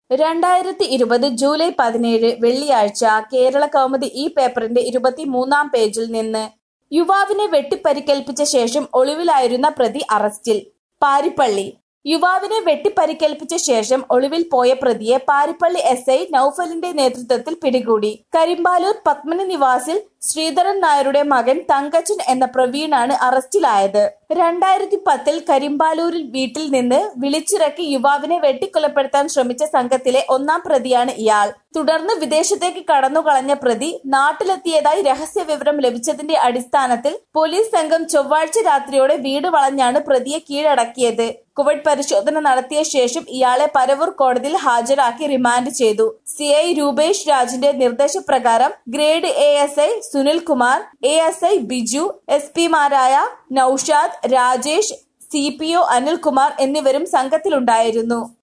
രണ്ടായിരത്തി ഇരുപത് ജൂലൈ പതിനേഴ് വെള്ളിയാഴ്ച കേരള കൗമുദി ഈ പേപ്പറിന്റെ ഇരുപത്തിമൂന്നാം പേജിൽ നിന്ന് യുവാവിനെ വെട്ടിപ്പരിക്കേൽപ്പിച്ച ശേഷം ഒളിവിലായിരുന്ന പ്രതി അറസ്റ്റിൽ പാരിപ്പള്ളി യുവാവിനെ വെട്ടിപ്പരിക്കേൽപ്പിച്ച ശേഷം ഒളിവിൽ പോയ പ്രതിയെ പാരിപ്പള്ളി എസ് ഐ നൌഫലിന്റെ നേതൃത്വത്തിൽ പിടികൂടി കരിമ്പാലൂർ പത്മനി നിവാസിൽ ശ്രീധരൻ നായരുടെ മകൻ തങ്കച്ചൻ എന്ന പ്രവീണാണ് അറസ്റ്റിലായത് രണ്ടായിരത്തി പത്തിൽ കരിമ്പാലൂരിൽ വീട്ടിൽ നിന്ന് വിളിച്ചിറക്കി യുവാവിനെ വെട്ടിക്കൊലപ്പെടുത്താൻ ശ്രമിച്ച സംഘത്തിലെ ഒന്നാം പ്രതിയാണ് ഇയാൾ തുടർന്ന് വിദേശത്തേക്ക് കടന്നുകളഞ്ഞ പ്രതി നാട്ടിലെത്തിയതായി രഹസ്യ വിവരം ലഭിച്ചതിന്റെ അടിസ്ഥാനത്തിൽ പോലീസ് സംഘം ചൊവ്വാഴ്ച രാത്രിയോടെ വീട് വളഞ്ഞാണ് പ്രതിയെ കീഴടക്കിയത് കോവിഡ് പരിശോധന നടത്തിയ ശേഷം ഇയാളെ പരവൂർ കോടതിയിൽ ഹാജരാക്കി റിമാൻഡ് ചെയ്തു സിഐ രൂപേഷ് രാജിന്റെ നിർദ്ദേശപ്രകാരം grade A S I Sunil Kumar A S I Biju S പിമാരായ Naushad Rajesh C P O Anilkumar എന്നിവരും സംഘത്തിലുണ്ടായിരുന്നു